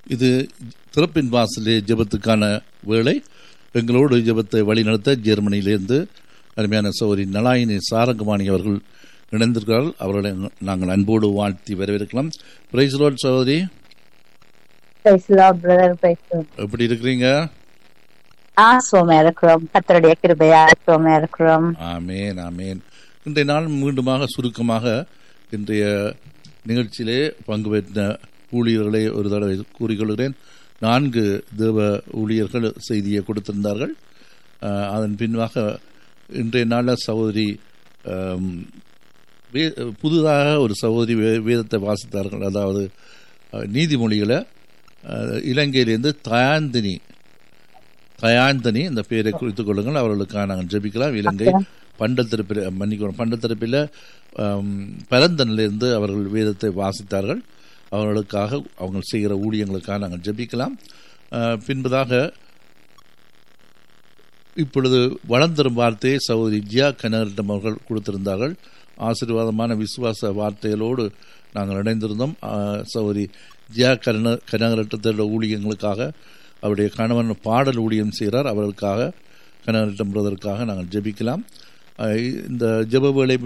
இது திறப்பின் வாசலே ஜெபத்துக்கான வேளை எங்களோடு ஜெபத்தை வழிநடத்த ஜெர்மனியிலிருந்து அருமையான சௌரி நலாயினி சாரங்கமாணி அவர்கள் இணைந்திருக்கிறார்கள் அவர்களை நாங்கள் அன்போடு வாழ்த்தி வரவேற்கலாம் பிரைஸ் ரோட் சகோதரி பிரைஸ் லார்ட் பிரதர் பிரைஸ் எப்படி இருக்கிறீங்க ஆசுவமா இருக்கிறோம் கத்தருடைய கிருபையா ஆசுவமா இருக்கிறோம் ஆமேன் ஆமேன் இன்றைய நாள் மீண்டுமாக சுருக்கமாக இன்றைய நிகழ்ச்சியிலே பங்கு பெற்ற ஊழியர்களை ஒரு தடவை கூறிக்கொள்கிறேன் நான்கு தேவ ஊழியர்கள் செய்தியை கொடுத்திருந்தார்கள் அஹ், அதன் பின்பாக இன்றைய நாளில் சகோதரி அம், வே- புதிதாக ஒரு சகோதரி வே- வேதத்தை வாசித்தார்கள் அதாவது அஹ், நீதிமொழிகளை அஹ், இலங்கையிலிருந்து தயாந்தினி தயாந்தனி இந்த பெயரை குறித்துக் கொள்ளுங்கள் அவர்களுக்காக நாங்கள் ஜெபிக்கலாம் இலங்கை பண்டத்திருப்பில் மன்னிக்கணும் பண்டத்திருப்பில் பரந்தனிலிருந்து அவர்கள் வேதத்தை வாசித்தார்கள் அவர்களுக்காக அவங்க செய்கிற ஊழியங்களுக்காக நாங்கள் ஜெபிக்கலாம் அஹ், பின்பதாக இப்பொழுது வளர்ந்தரும் வார்த்தையை சகோதரி ஜியா கனகரிடம் அவர்கள் கொடுத்திருந்தார்கள் ஆசீர்வாதமான விசுவாச வார்த்தைகளோடு நாங்கள் இணைந்திருந்தோம் ஆஹ், சகோதரி ஜியா கன கனகரட்டத்தோட ஊழியங்களுக்காக அவருடைய கணவன் பாடல் ஊழியம் செய்கிறார் அவர்களுக்காக கனகரட்டம் பிரதருக்காக நாங்கள் ஜெபிக்கலாம் ஆஹ், இந்த ஜெப வேளை